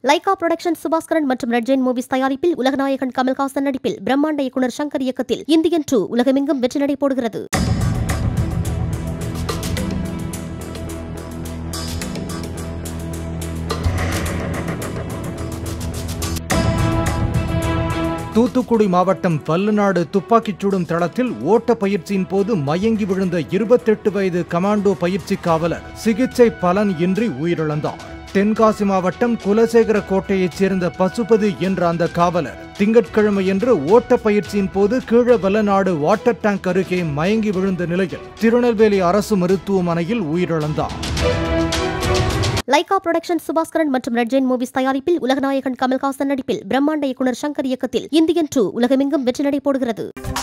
Lyca production Subaskaran மற்றும் red Jain movies தயாரிப்பில் உலகநாயகன் கமல்ஹாசன் நடிப்பில் பிரம்மாண்ட இயக்குனர் சங்கர் இயக்கத்தில் இந்தியன் டூ உலகமெங்கும் வெற்றி நடை போடுகிறது தூத்துக்குடி மாவட்டம் பல்லுநாடு துப்பாக்கிச் சுடும் தளத்தில் ஓட்ட பயிற்சியின் போது மயங்கி விழுந்த இருபத்தெட்டு வயது கமாண்டோ பயிற்சி காவலர் சிகிச்சை பலன் இன்றி உயிரிழந்தார் தென்காசி மாவட்டம் குலசேகர கோட்டையைச் சேர்ந்த பசுபதி என்ற அந்த காவலர் திங்கட்கிழமையன்று ஓட்ட பயிற்சியின் போது கீழ வல்லநாடு வாட்டர் டேங்க் அருகே மயங்கி விழுந்த நிலையில் திருநெல்வேலி அரசு மருத்துவமனையில் உயிரிழந்தார் லைகா புரொடக்ஷன் சுபாஸ்கரன் மற்றும் ரெட் ஜெயின் மூவிஸ் தயாரிப்பில் உலகநாயகன் கமல்ஹாசன் நடிப்பில் பிரம்மாண்ட இயக்குனர் சங்கர் இயக்கத்தில் இந்தியன் டூ உலகமெங்கும் வெற்றி நடை போடுகிறது